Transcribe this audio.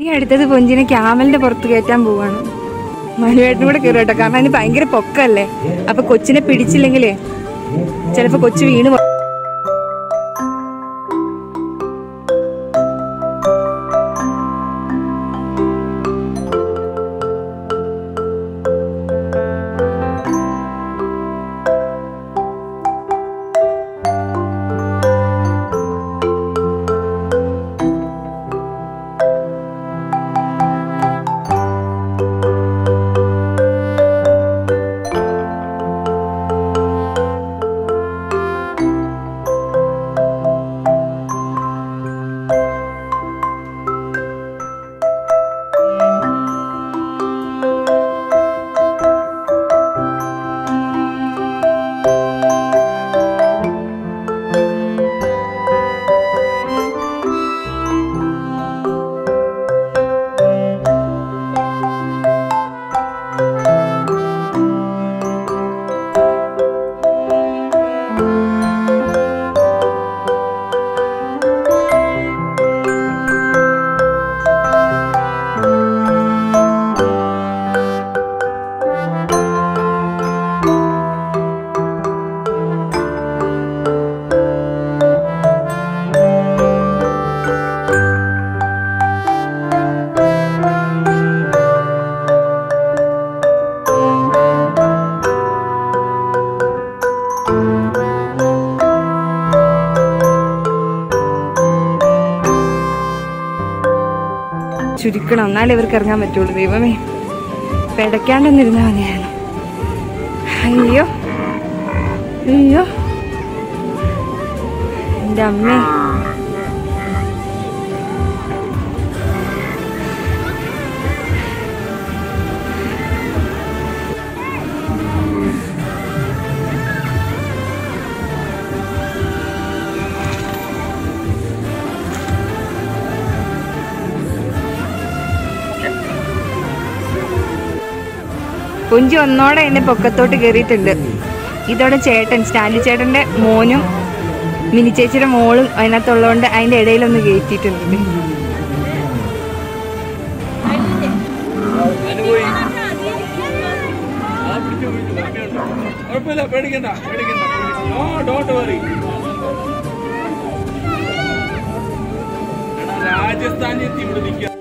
ഈ അടുത്തത് പൊഞ്ചിനെ ക്യാമലിന്റെ പുറത്ത് കയറ്റാൻ പോവാണ് മനുവേട്ടനും കൂടെ കയറി കേട്ടോ കാരണം അതിന് ഭയങ്കര പൊക്കല്ലേ അപ്പൊ കൊച്ചിനെ പിടിച്ചില്ലെങ്കിലേ ചിലപ്പോ കൊച്ചു വീണ് പോ- ചുരുക്കണം എന്നാലേ ഇവർക്ക് ഇറങ്ങാൻ പറ്റുള്ളൂ ദൈവമേ പെടയ്ക്കാണ്ടൊന്നിരുന്നാ മതിയായിരുന്നു അയ്യോ അയ്യോ എൻ്റെ അമ്മേ കുഞ്ചി ഒന്നോടെ എന്നെ പൊക്കത്തോട്ട് കയറിയിട്ടുണ്ട് ഇതോടെ ചേട്ടൻ സ്റ്റാൻലി ചേട്ടന്റെ മോനും മിനി ചേച്ചിയുടെ മോളും അതിനകത്തുള്ളതുകൊണ്ട് അതിന്റെ ഇടയിലൊന്ന് കയറ്റിയിട്ടുണ്ട് ദേ. അനുപോയി ആ പിടിച്ചു പിടിച്ചു ബാക്കിയുണ്ട് കുഴപ്പമില്ല പേടിക്കണ്ട പേടിക്കണ്ട നോ ഡോണ്ട് വറി രാജസ്ഥാനിൽ എത്തി ഇവിടെ നിൽക്കുക